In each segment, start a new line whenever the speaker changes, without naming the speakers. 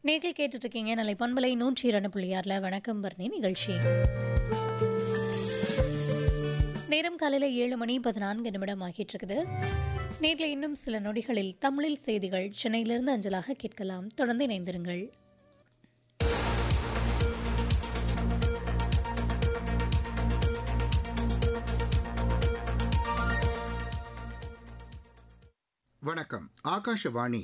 நேர்கள் கேட்டுட்டு இருக்கீங்க நிலை பண்பலை நூற்றி இரண்டு புள்ளியாரில் வணக்கம் பர்ணி நிகழ்ச்சி நேரம் காலையில் ஏழு மணி பதினான்கு நிமிடம் ஆகிட்டு இருக்குது நேரில் இன்னும் சில நொடிகளில் தமிழில் செய்திகள் சென்னையிலிருந்து அஞ்சலாக கேட்கலாம் தொடர்ந்து இணைந்திருங்கள்
வணக்கம் ஆகாஷவாணி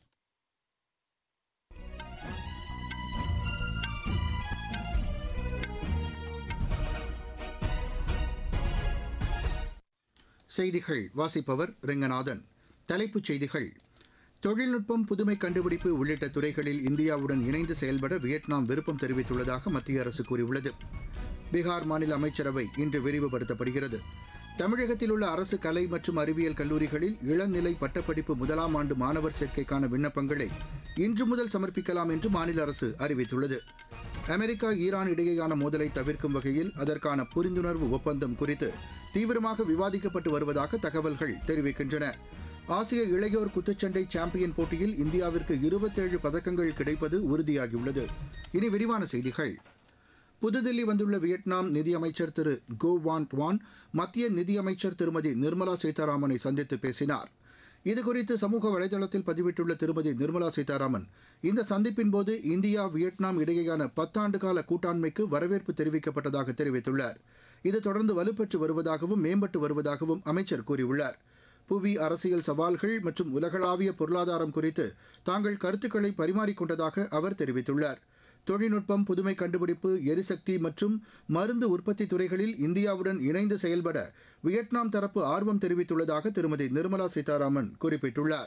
செய்திகள் வாசிப்பவர் ரெங்கநாதன் தலைப்புச் செய்திகள் தொழில்நுட்பம் புதுமை கண்டுபிடிப்பு உள்ளிட்ட துறைகளில் இந்தியாவுடன் இணைந்து செயல்பட வியட்நாம் விருப்பம் தெரிவித்துள்ளதாக மத்திய அரசு கூறியுள்ளது பீகார் மாநில அமைச்சரவை இன்று விரிவுபடுத்தப்படுகிறது தமிழகத்தில் உள்ள அரசு கலை மற்றும் அறிவியல் கல்லூரிகளில் இளநிலை பட்டப்படிப்பு முதலாம் ஆண்டு மாணவர் சேர்க்கைக்கான விண்ணப்பங்களை இன்று முதல் சமர்ப்பிக்கலாம் என்று மாநில அரசு அறிவித்துள்ளது அமெரிக்கா ஈரான் இடையேயான மோதலை தவிர்க்கும் வகையில் அதற்கான புரிந்துணர்வு ஒப்பந்தம் குறித்து தீவிரமாக விவாதிக்கப்பட்டு வருவதாக தகவல்கள் தெரிவிக்கின்றன ஆசிய இளையோர் குத்துச்சண்டை சாம்பியன் போட்டியில் இந்தியாவிற்கு இருபத்தேழு பதக்கங்கள் கிடைப்பது உறுதியாகியுள்ளது இனி விரிவான செய்திகள் புதுதில்லி வந்துள்ள வியட்நாம் நிதியமைச்சர் திரு கோ வான் டுவான் மத்திய நிதியமைச்சர் திருமதி நிர்மலா சீதாராமனை சந்தித்து பேசினார் இதுகுறித்து சமூக வலைதளத்தில் பதிவிட்டுள்ள திருமதி நிர்மலா சீதாராமன் இந்த சந்திப்பின் போது இந்தியா வியட்நாம் இடையேயான பத்தாண்டு கால கூட்டாண்மைக்கு வரவேற்பு தெரிவிக்கப்பட்டதாக தெரிவித்துள்ளார் இது தொடர்ந்து வலுப்பெற்று வருவதாகவும் மேம்பட்டு வருவதாகவும் அமைச்சர் கூறியுள்ளார் புவி அரசியல் சவால்கள் மற்றும் உலகளாவிய பொருளாதாரம் குறித்து தாங்கள் கருத்துக்களை பரிமாறிக்கொண்டதாக அவர் தெரிவித்துள்ளார் தொழில்நுட்பம் புதுமை கண்டுபிடிப்பு எரிசக்தி மற்றும் மருந்து உற்பத்தி துறைகளில் இந்தியாவுடன் இணைந்து செயல்பட வியட்நாம் தரப்பு ஆர்வம் தெரிவித்துள்ளதாக திருமதி நிர்மலா சீதாராமன் குறிப்பிட்டுள்ளார்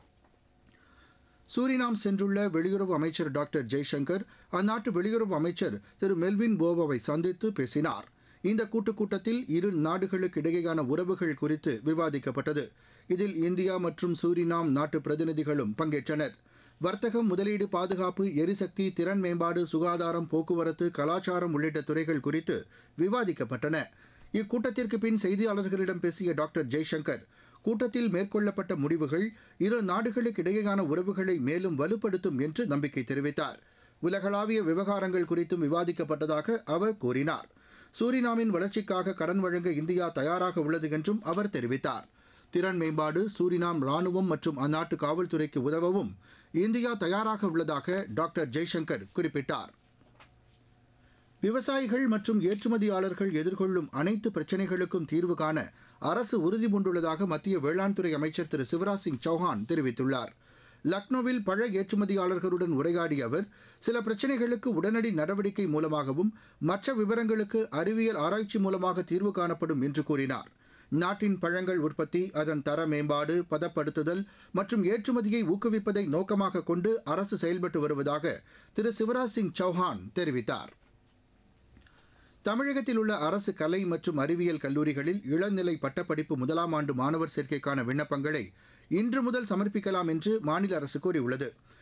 சூரினாம் சென்றுள்ள வெளியுறவு அமைச்சர் டாக்டர் ஜெய்சங்கர் அந்நாட்டு வெளியுறவு அமைச்சர் திரு மெல்வின் போவாவை சந்தித்து பேசினார் இந்த கூட்டுக் கூட்டத்தில் இரு நாடுகளுக்கு இடையேயான உறவுகள் குறித்து விவாதிக்கப்பட்டது இதில் இந்தியா மற்றும் சூரினாம் நாட்டு பிரதிநிதிகளும் பங்கேற்றனர் வர்த்தகம் முதலீடு பாதுகாப்பு எரிசக்தி திறன் மேம்பாடு சுகாதாரம் போக்குவரத்து கலாச்சாரம் உள்ளிட்ட துறைகள் குறித்து விவாதிக்கப்பட்டன இக்கூட்டத்திற்கு பின் செய்தியாளர்களிடம் பேசிய டாக்டர் ஜெய்சங்கர் கூட்டத்தில் மேற்கொள்ளப்பட்ட முடிவுகள் இரு நாடுகளுக்கு இடையேயான உறவுகளை மேலும் வலுப்படுத்தும் என்று நம்பிக்கை தெரிவித்தார் உலகளாவிய விவகாரங்கள் குறித்தும் விவாதிக்கப்பட்டதாக அவர் கூறினார் சூரினாமின் வளர்ச்சிக்காக கடன் வழங்க இந்தியா தயாராக உள்ளது என்றும் அவர் தெரிவித்தார் திறன் மேம்பாடு சூரினாம் ராணுவம் மற்றும் அந்நாட்டு காவல்துறைக்கு உதவவும் இந்தியா தயாராக உள்ளதாக டாக்டர் ஜெய்சங்கர் குறிப்பிட்டார் விவசாயிகள் மற்றும் ஏற்றுமதியாளர்கள் எதிர்கொள்ளும் அனைத்து பிரச்சினைகளுக்கும் தீர்வு காண அரசு உறுதிபூண்டுள்ளதாக மத்திய வேளாண் துறை அமைச்சர் திரு சிவராஜ் சிங் சௌஹான் தெரிவித்துள்ளார் லக்னோவில் பழ ஏற்றுமதியாளர்களுடன் உரையாடிய அவர் சில பிரச்சினைகளுக்கு உடனடி நடவடிக்கை மூலமாகவும் மற்ற விவரங்களுக்கு அறிவியல் ஆராய்ச்சி மூலமாக தீர்வு காணப்படும் என்று கூறினார் நாட்டின் பழங்கள் உற்பத்தி அதன் தர மேம்பாடு பதப்படுத்துதல் மற்றும் ஏற்றுமதியை ஊக்குவிப்பதை நோக்கமாக கொண்டு அரசு செயல்பட்டு வருவதாக திரு சிவராஜ் சிங் சௌஹான் தெரிவித்தார் தமிழகத்தில் உள்ள அரசு கலை மற்றும் அறிவியல் கல்லூரிகளில் இளநிலை பட்டப்படிப்பு முதலாம் ஆண்டு மாணவர் சேர்க்கைக்கான விண்ணப்பங்களை இன்று முதல் சமர்ப்பிக்கலாம் என்று மாநில அரசு கூறியுள்ளது